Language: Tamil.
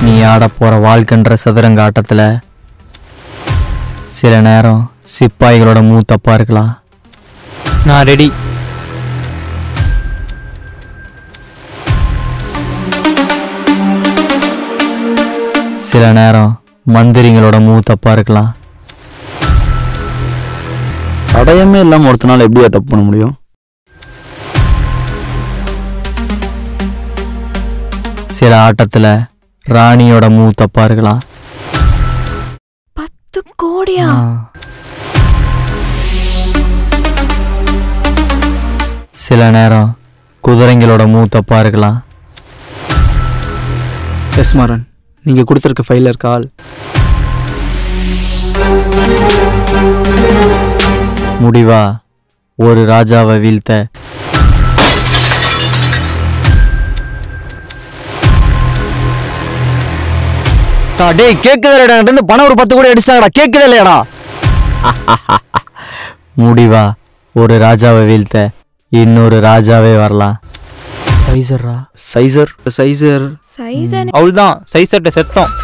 நீ ஆடப் போற வாழ்க்கைன்ற சதுரங்க ஆட்டத்துல சில நேரம் சிப்பாய்களோட மூ தப்பா இருக்கலாம் நான் ரெடி சில நேரம் மந்திரிங்களோட மூ தப்பா இருக்கலாம் தடயமே இல்லாமல் ஒருத்தனால எப்படியா தப்பு பண்ண முடியும் சில ஆட்டத்துல ராணியோட மூ தப்பா இருக்கலாம் பத்து கோடியா சில நேரம் குதிரைங்களோட மூ தப்பா இருக்கலாம் எஸ் மாறன் நீங்கள் கொடுத்துருக்க ஃபைலில் இருக்க ஆள் முடிவா ஒரு ராஜாவை வீழ்த்த டேய் கேக்குதுடா இருந்து பணம் ஒரு பத்து கோடி அடிச்சாங்கடா கேக்குதே இல்லையாடா முடிவா ஒரு ராஜாவை வீழ்த்த இன்னொரு ராஜாவே வரலாம் சைசர்ரா சைசர் சைசர் சைஸ் அவள் தான் சைசர்ட்ட செத்தோம்